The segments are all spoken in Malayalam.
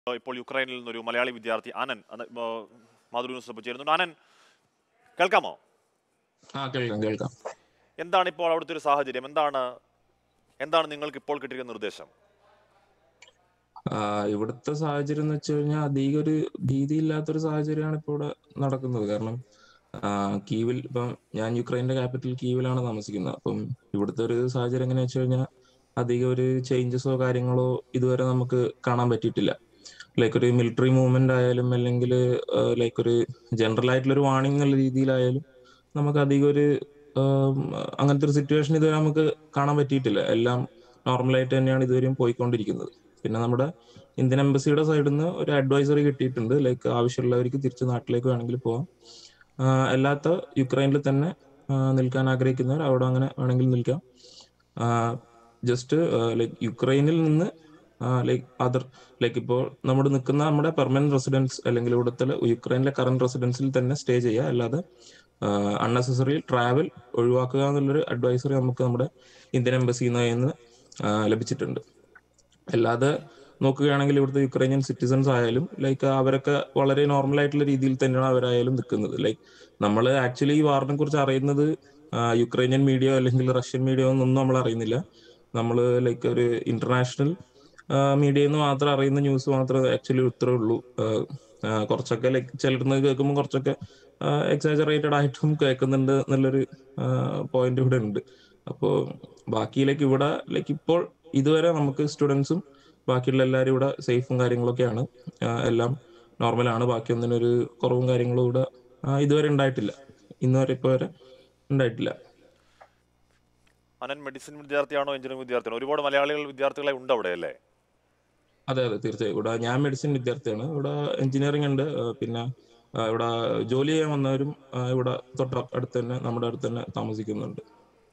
ഇപ്പോൾ യുക്രൈനിൽ നിന്നൊരു മലയാളി വിദ്യാർത്ഥി ആനൻ അത് ഇപ്പോ മാതൃ ന്യൂസ് ചേരുന്നുണ്ട് ആനൻ കേൾക്കാമോ ആ കേൾക്കാം കേൾക്കാം എന്താണ് ഇപ്പോൾ അവിടുത്തെ ഒരു സാഹചര്യം എന്താണ് എന്താണ് നിങ്ങൾക്ക് ഇപ്പോൾ കിട്ടിയിരിക്കുന്ന നിർദ്ദേശം ആ, ഇവിടുത്തെ സാഹചര്യം എന്ന് വെച്ച് കഴിഞ്ഞാൽ അധികം ഒരു ഭീതിയില്ലാത്തൊരു സാഹചര്യമാണ് ഇപ്പോൾ ഇവിടെ നടക്കുന്നത് കാരണം ആ, കീവിൽ ഇപ്പം ഞാൻ യുക്രൈന്റെ ക്യാപിറ്റൽ കീവിലാണ് താമസിക്കുന്നത് അപ്പം ഇവിടുത്തെ ഒരു സാഹചര്യം എങ്ങനെയാ വെച്ച് കഴിഞ്ഞാൽ അധികം ഒരു ചേഞ്ചസോ കാര്യങ്ങളോ ഇതുവരെ നമുക്ക് കാണാൻ പറ്റിയിട്ടില്ല ലൈക്ക് ഒരു മിലിറ്ററി മൂവ്മെന്റ് ആയാലും അല്ലെങ്കിൽ ലൈക്ക് ഒരു ജനറൽ ആയിട്ടുള്ള ഒരു വാണിംഗ് എന്നുള്ള രീതിയിലായാലും നമുക്ക് അധികം ഒരു ആം, അങ്ങനത്തെ ഒരു സിറ്റുവേഷൻ ഇതുവരെ നമുക്ക് കാണാൻ പറ്റിയിട്ടില്ല എല്ലാം നോർമലായിട്ട് തന്നെയാണ് ഇതുവരെയും പോയിക്കൊണ്ടിരിക്കുന്നത് പിന്നെ നമ്മുടെ ഇന്ത്യൻ എംബസിയുടെ സൈഡിൽ നിന്ന് ഒരു അഡ്വൈസറി കിട്ടിയിട്ടുണ്ട് ലൈക്ക് ആവശ്യമുള്ളവർക്ക് തിരിച്ച് നാട്ടിലേക്ക് വേണമെങ്കിൽ പോവാം ആ, അല്ലാത്ത യുക്രൈനിൽ തന്നെ ആ, നിൽക്കാൻ ആഗ്രഹിക്കുന്നവർ അവിടെ അങ്ങനെ വേണമെങ്കിൽ നിൽക്കാം ജസ്റ്റ് ലൈക്ക് യുക്രൈനിൽ നിന്ന് ലൈക്ക് അതർ ലൈക്ക് ഇപ്പോൾ നമ്മൾ നിൽക്കുന്ന നമ്മുടെ പെർമനന്റ് റെസിഡൻസ് അല്ലെങ്കിൽ ഇവിടുത്തെ യുക്രൈനിലെ കറന്റ് റെസിഡൻസിൽ തന്നെ സ്റ്റേ ചെയ്യുക അല്ലാതെ അൺനെസസറി ട്രാവൽ ഒഴിവാക്കുക എന്നുള്ളൊരു അഡ്വൈസറി നമുക്ക് നമ്മുടെ ഇന്ത്യൻ എംബസിയിൽ നിന്ന് ലഭിച്ചിട്ടുണ്ട് അല്ലാതെ നോക്കുകയാണെങ്കിൽ ഇവിടുത്തെ യുക്രൈനിയൻ സിറ്റിസൺസ് ആയാലും ലൈക്ക് അവരൊക്കെ വളരെ നോർമൽ ആയിട്ടുള്ള രീതിയിൽ തന്നെയാണ് അവരായാലും നിൽക്കുന്നത് ലൈക്ക് നമ്മൾ ആക്ച്വലി ഈ വാറിനെ കുറിച്ച് അറിയുന്നത് ആ, യുക്രൈനിയൻ മീഡിയ അല്ലെങ്കിൽ റഷ്യൻ മീഡിയ ഒന്നും നമ്മൾ അറിയുന്നില്ല നമ്മൾ ലൈക്ക് ഒരു ഇന്റർനാഷണൽ മീഡിയയിൽ നിന്ന് മാത്രം അറിയുന്ന ന്യൂസ് മാത്രമേ ആക്ച്വലി ഇത്രേ ഉള്ളൂ ആ, ആ, കുറച്ചൊക്കെ ലൈക്ക് ചിലർന്ന് കേൾക്കുമ്പോൾ കുറച്ചൊക്കെ എക്സാജറേറ്റഡ് ആയിട്ടും കേൾക്കുന്നുണ്ട് എന്നുള്ളൊരു പോയിന്റ് ഇവിടെ ഉണ്ട് അപ്പോൾ ബാക്കിയിലേക്ക് ഇവിടെ ലൈക്ക് ഇപ്പോൾ ഇതുവരെ നമുക്ക് സ്റ്റുഡൻസും ബാക്കിയുള്ള എല്ലാവരും ഇവിടെ സേഫും കാര്യങ്ങളൊക്കെയാണ് ആ, എല്ലാം നോർമലാണ് ബാക്കി ഒന്നിനൊരു കുറവും കാര്യങ്ങളും ഇവിടെ ആ, ഇതുവരെ ഉണ്ടായിട്ടില്ല ഇന്ന് വരെ ഇപ്പോൾ വരെ ഉണ്ടായിട്ടില്ല അനൻ മെഡിസിൻ വിദ്യാർത്ഥിയാണോ എഞ്ചിനീയറിംഗ് വിദ്യാർത്ഥിയാണോ ഒരുപാട് മലയാളികൾ വിദ്യാർത്ഥികളെ ഉണ്ട് അവിടെ അല്ലേ അതെ അതെ തീർച്ചയായും ഇവിടെ ഞാൻ മെഡിസിൻ വിദ്യാർത്ഥിയാണ് ഇവിടെ എഞ്ചിനീയറിംഗ് ഉണ്ട് ആ, പിന്നെ ആ, ഇവിടെ ജോലി ചെയ്യാൻ വന്നവരും ആ, ഇവിടെ തൊട്ട് അടുത്ത് തന്നെ നമ്മുടെ അടുത്ത് തന്നെ താമസിക്കുന്നുണ്ട്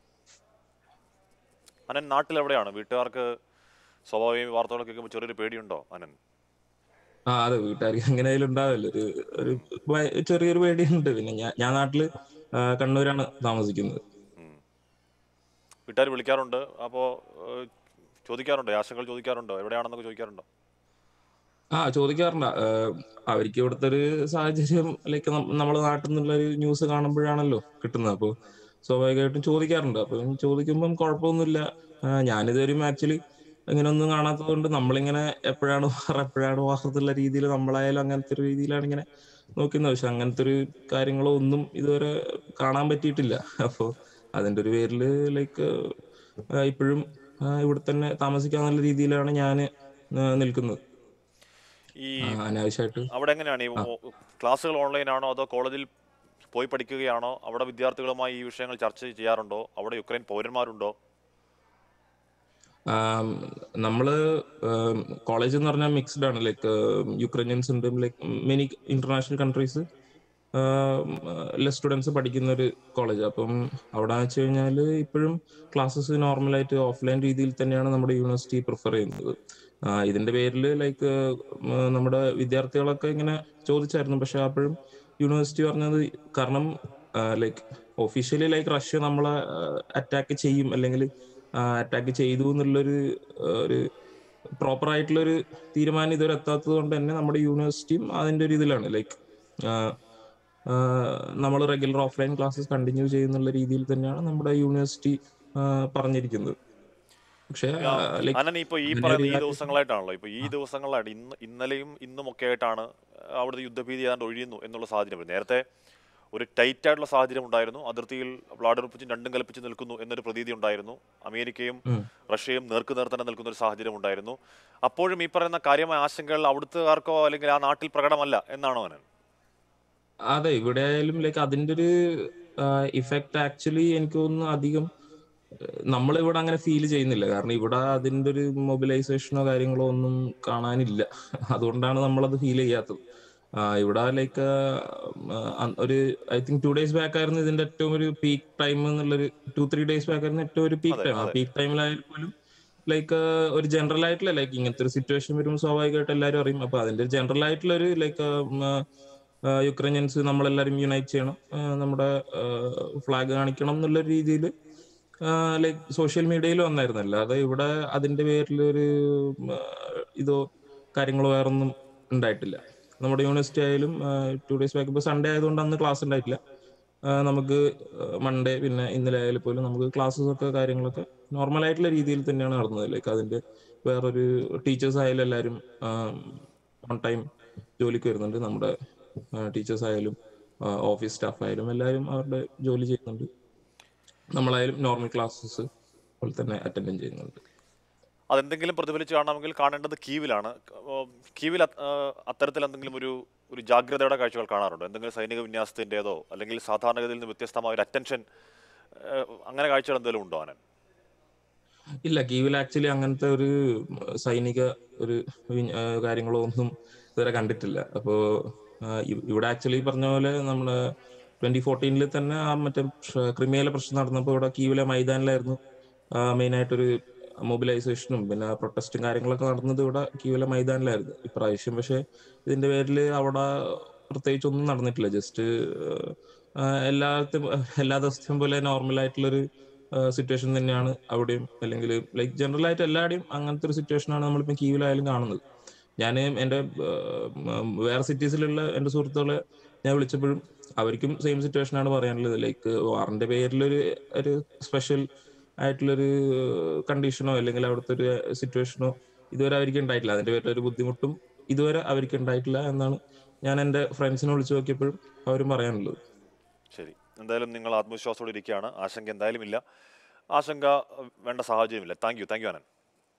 അനൻ നാട്ടിൽ എവിടെയാണ് വീട്ടുകാർക്ക് സ്വാഭാവിക വാർത്തകളൊക്കെ കേൾക്കുമ്പോൾ ചെറിയൊരു പേടിയുണ്ടോ അനൻ ആ അതെ വീട്ടുകാർക്ക് എങ്ങനെയായാലും ഉണ്ടാവില്ല ഒരു ഒരു ഭയ- ചെറിയൊരു പേടിയുണ്ട് പിന്നെ ഞാൻ ഞാൻ നാട്ടില് ആ, കണ്ണൂരാണ് താമസിക്കുന്നത് വീട്ടുകാർ വിളിക്കാറുണ്ട് അപ്പോൾ ചോദിക്കാറുണ്ടോ ആശങ്കകൾ ചോദിക്കാറുണ്ടോ എവിടെയാണെന്നൊക്കെ ചോദിക്കാറുണ്ടോ ആ ചോദിക്കാറുണ്ട് ഏഹ് അവർക്ക് ഇവിടുത്തെ ഒരു സാഹചര്യം ലൈക്ക് നമ്മളെ നാട്ടിൽ നിന്നുള്ള ഒരു ന്യൂസ് കാണുമ്പോഴാണല്ലോ കിട്ടുന്നത് അപ്പോൾ സ്വാഭാവികമായിട്ടും ചോദിക്കാറുണ്ട് അപ്പൊ ചോദിക്കുമ്പം കുഴപ്പമൊന്നുമില്ല ആ, ഞാനിതുവരെയും ആക്ച്വലി ഇങ്ങനെ ഒന്നും കാണാത്തത് കൊണ്ട് നമ്മളിങ്ങനെ എപ്പോഴാണ് വാർ എപ്പോഴാണ് വാർ എന്നുള്ള രീതിയിൽ നമ്മളായാലും അങ്ങനത്തെ ഒരു രീതിയിലാണ് ഇങ്ങനെ നോക്കുന്നത് പക്ഷെ അങ്ങനത്തെ ഒരു കാര്യങ്ങളോ ഒന്നും ഇതുവരെ കാണാൻ പറ്റിയിട്ടില്ല അപ്പോൾ അതിന്റെ ഒരു പേരിൽ ലൈക്ക് ഇപ്പോഴും ഇവിടെ തന്നെ താമസിക്കാന്നുള്ള രീതിയിലാണ് ഞാൻ നിൽക്കുന്നത് ഈ ആ, അനാവശ്യമായിട്ട് അവിടെ എങ്ങനെയാണ് ഈ ഓ- ക്ലാസ്സുകൾ ഓൺലൈൻ ആണോ അതോ കോളേജിൽ പോയി പഠിക്കുകയാണോ അവിടെ വിദ്യാർത്ഥികളുമായി ഈ വിഷയങ്ങൾ ചർച്ച ചെയ്യാറുണ്ടോ അവിടെ യുക്രൈൻ പൗരന്മാരുണ്ടോ ആം, നമ്മള് കോളേജ് എന്ന് പറഞ്ഞാൽ മിക്സ്ഡ് ആണ് ലൈക്ക് യുക്രൈനിയൻസ് ഉണ്ട് like many international countries students പഠിക്കുന്ന ഒരു കോളേജ് അപ്പം അവിടെ വെച്ച് കഴിഞ്ഞാൽ ഇപ്പോഴും ക്ലാസ്സസ് നോർമലായിട്ട് ഓഫ്ലൈൻ രീതിയിൽ തന്നെയാണ് നമ്മുടെ യൂണിവേഴ്സിറ്റി പ്രിഫർ ചെയ്യുന്നത് ആ, ഇതിന്റെ പേരിൽ ലൈക്ക് നമ്മുടെ വിദ്യാർത്ഥികളൊക്കെ ഇങ്ങനെ ചോദിച്ചായിരുന്നു പക്ഷെ അപ്പോഴും യൂണിവേഴ്സിറ്റി പറഞ്ഞത് കാരണം ലൈക്ക് ഒഫീഷ്യലി ലൈക്ക് റഷ്യ നമ്മളെ അറ്റാക്ക് ചെയ്യും അല്ലെങ്കിൽ അറ്റാക്ക് ചെയ്തു എന്നുള്ളൊരു ആ, ഒരു പ്രോപ്പർ ആയിട്ടുള്ള ഒരു തീരുമാനം ഇതുവരെ എത്താത്തത് കൊണ്ട് തന്നെ നമ്മുടെ യൂണിവേഴ്സിറ്റിയും അതിന്റെ ഒരു ഇതിലാണ് ലൈക്ക് നമ്മൾ റെഗുലർ ഓഫ്ലൈൻ ക്ലാസ്സസ് കണ്ടിന്യൂ ചെയ്യുന്നുള്ള രീതിയിൽ തന്നെയാണ് നമ്മുടെ യൂണിവേഴ്സിറ്റി ആ, പറഞ്ഞിരിക്കുന്നത് പക്ഷേ ലൈക്ക് അനൻ ഇപ്പോൾ ഈ അങ്ങനെ പറയുന്ന ഈ ഒരു ദിവസങ്ങളായിട്ടാണല്ലോ ഇപ്പോൾ ഈ ദിവസങ്ങളായിട്ട് ഇന്ന് ഇന്നലെയും ഇന്നും ഒക്കെ ആയിട്ടാണ് അവിടുത്തെ യുദ്ധഭീതി ഏതാണ്ട് ഒഴിയുന്നു എന്നുള്ള സാഹചര്യം വരുന്നത്. നേരത്തെ ഒരു ടൈറ്റ് ആയിട്ടുള്ള സാഹചര്യം ഉണ്ടായിരുന്നു അതിർത്തിയിൽ വ്ളാഡിമിർ രണ്ടും കൽപ്പിച്ച് നിൽക്കുന്നു എന്നൊരു പ്രതീതി ഉണ്ടായിരുന്നു അമേരിക്കയും ഉം. റഷ്യയും നേർക്ക് നേർ തന്നെ നിൽക്കുന്ന ഒരു സാഹചര്യം ഉണ്ടായിരുന്നു അപ്പോഴും ഈ പറയുന്ന കാര്യമായ ആശങ്കകൾ അവിടുത്തുകാർക്കോ അല്ലെങ്കിൽ ആ നാട്ടിൽ പ്രകടമല്ല എന്നാണോ അനൻ അതെ ഇവിടെ ആയാലും ലൈക്ക് അതിന്റെ ഒരു ഇഫക്റ്റ് ആക്ച്വലി എനിക്ക് തോന്നുന്നു അധികം നമ്മൾ ഇവിടെ അങ്ങനെ ഫീൽ ചെയ്യുന്നില്ല കാരണം ഇവിടെ അതിന്റെ ഒരു മൊബിലൈസേഷനോ കാര്യങ്ങളോ ഒന്നും കാണാനില്ല അതുകൊണ്ടാണ് നമ്മളത് ഫീൽ ചെയ്യാത്തത് ആ, ഇവിടെ ലൈക്ക് ഒരു I think two days back ആയിരുന്നു ഇതിന്റെ ഏറ്റവും ഒരു പീക്ക് ടൈം എന്നുള്ളൊരു ടു ത്രീ ഡേയ്സ് ബാക്ക് ആയിരുന്നു ഏറ്റവും ഒരു പീക്ക് അതെ, ടൈം ആ അതെ. പീക്ക് ടൈമിലായാലും പോലും ലൈക്ക് ഒരു ജനറൽ ആയിട്ടുള്ള ലൈക്ക് ഇങ്ങനത്തെ ഒരു സിറ്റുവേഷൻ വരുമ്പോൾ സ്വാഭാവികമായിട്ട് എല്ലാവരും അറിയും അപ്പൊ അതിന്റെ ജനറൽ ആയിട്ടുള്ള ഒരു ലൈക്ക് യുക്രൈനിയൻസ് നമ്മളെല്ലാവരും യുണൈറ്റ് ചെയ്യണം ആ, നമ്മുടെ ഫ്ലാഗ് കാണിക്കണം എന്നുള്ള രീതിയിൽ ലൈക്ക് സോഷ്യൽ മീഡിയയിൽ വന്നായിരുന്നു അല്ലാതെ ഇവിടെ അതിന്റെ പേരിൽ ഒരു ഉം, ആ, ഇതോ കാര്യങ്ങളോ വേറൊന്നും ഉണ്ടായിട്ടില്ല നമ്മുടെ യൂണിവേഴ്സിറ്റി ആയാലും ടു ഡേയ്സ് ബാക്ക് ഇപ്പോൾ സൺഡേ ആയതുകൊണ്ട് അന്ന് ക്ലാസ് ഉണ്ടായിട്ടില്ല ആ, നമുക്ക് മൺഡേ പിന്നെ ഇന്നലെ ആയാലും പോലും നമുക്ക് ക്ലാസ്സസ് ഒക്കെ കാര്യങ്ങളൊക്കെ നോർമൽ ആയിട്ടുള്ള രീതിയിൽ തന്നെയാണ് നടന്നത് ലൈക്ക് അതിന്റെ വേറൊരു ടീച്ചേഴ്സ് ആയാലും എല്ലാവരും ഓൺ ടൈം ജോലിക്ക് വരുന്നുണ്ട് നമ്മുടെ ടീച്ചേഴ്സ് ആയാലും ഓഫീസ് സ്റ്റാഫ് ആയാലും എല്ലാവരും അവരുടെ ജോലി ചെയ്യുന്നുണ്ട് നമ്മളായാലും നോർമൽ ക്ലാസ്സസ് പോലെ തന്നെ അറ്റൻഡ് ചെയ്യുന്നുണ്ട് അതെന്തെങ്കിലും പ്രതിഫലിച്ച് കാണണമെങ്കിൽ കാണേണ്ടത് കീവിലാണ് ഏഹ് കീവിൽ അത്- ഏഹ് അത്തരത്തിൽ എന്തെങ്കിലും ഒരു ഒരു ജാഗ്രതയുടെ കാഴ്ചകൾ കാണാറുണ്ടോ എന്തെങ്കിലും സൈനിക വിന്യാസത്തിൻ്റെതോ അല്ലെങ്കിൽ സാധാരണഗതിയിൽ നിന്ന് വ്യത്യസ്തമായ ഒരു അറ്റൻഷൻ അങ്ങനെ കാഴ്ചകൾ എന്തെങ്കിലും ഉണ്ടോ ആനൻ ഇല്ല കീവിൽ ആക്ച്വലി അങ്ങനത്തെ ഒരു സൈനിക ഒരു വിൻ- ആ, കാര്യങ്ങളോ ഒന്നും ഇതുവരെ കണ്ടിട്ടില്ല അപ്പോ ആ, ഇ- ഇവിടെ ആക്ച്വലി പറഞ്ഞ പോലെ നമ്മുടെ ട്വന്റി ഫോർട്ടീനിൽ തന്നെ ആ മറ്റേ ഷ- ക്രിമിയയിലെ പ്രശ്നം നടന്നപ്പോൾ ഇവിടെ കീവിലെ മൈതാനിലായിരുന്നു മെയിൻ ആയിട്ടൊരു മൊബിലൈസേഷനും പിന്നെ പ്രൊട്ടസ്റ്റും കാര്യങ്ങളൊക്കെ നടന്നത് ഇവിടെ കീവിലെ മൈതാനിലായിരുന്നു ഇപ്രാവശ്യം പക്ഷെ ഇതിന്റെ പേരിൽ അവിടെ പ്രത്യേകിച്ച് ഒന്നും നടന്നിട്ടില്ല ജസ്റ്റ് എല്ലാത്തും എല്ലാ ദിവസത്തെയും പോലെ നോർമൽ ആയിട്ടുള്ളൊരു സിറ്റുവേഷൻ തന്നെയാണ് അവിടെയും അല്ലെങ്കിൽ ലൈക്ക് ജനറൽ ആയിട്ട് എല്ലാവരുടെയും അങ്ങനത്തെ ഒരു സിറ്റുവേഷൻ ആണ് നമ്മളിപ്പോൾ കീവിലായാലും കാണുന്നത് ഞാൻ എൻ്റെ വേറെ സിറ്റീസിലുള്ള എൻ്റെ സുഹൃത്തുക്കളെ ഞാൻ വിളിച്ചപ്പോഴും അവർക്കും സെയിം സിറ്റുവേഷൻ ആണ് പറയാനുള്ളത് ലൈക്ക് വാറിന്റെ പേരിലൊരു ഒരു സ്പെഷ്യൽ ആയിട്ടുള്ളൊരു കണ്ടീഷനോ അല്ലെങ്കിൽ അവിടുത്തെ ഒരു സിറ്റുവേഷനോ ഇതുവരെ അവർക്ക് ഉണ്ടായിട്ടില്ല അതിന്റെ പേരിൽ ഒരു ബുദ്ധിമുട്ടും ഇതുവരെ അവർക്ക് ഉണ്ടായിട്ടില്ല എന്നാണ് ഞാൻ എൻ്റെ ഫ്രണ്ട്സിനെ വിളിച്ചു നോക്കിയപ്പോഴും അവരും പറയാനുള്ളത് ശരി എന്തായാലും നിങ്ങൾ ആത്മവിശ്വാസത്തോടെ ഇരിക്കുകയാണ് ആശങ്ക എന്തായാലും ഇല്ല ആശങ്ക ഏഹ് വേണ്ട സാഹചര്യമില്ല താങ്ക് യു താങ്ക് യു ആനൻ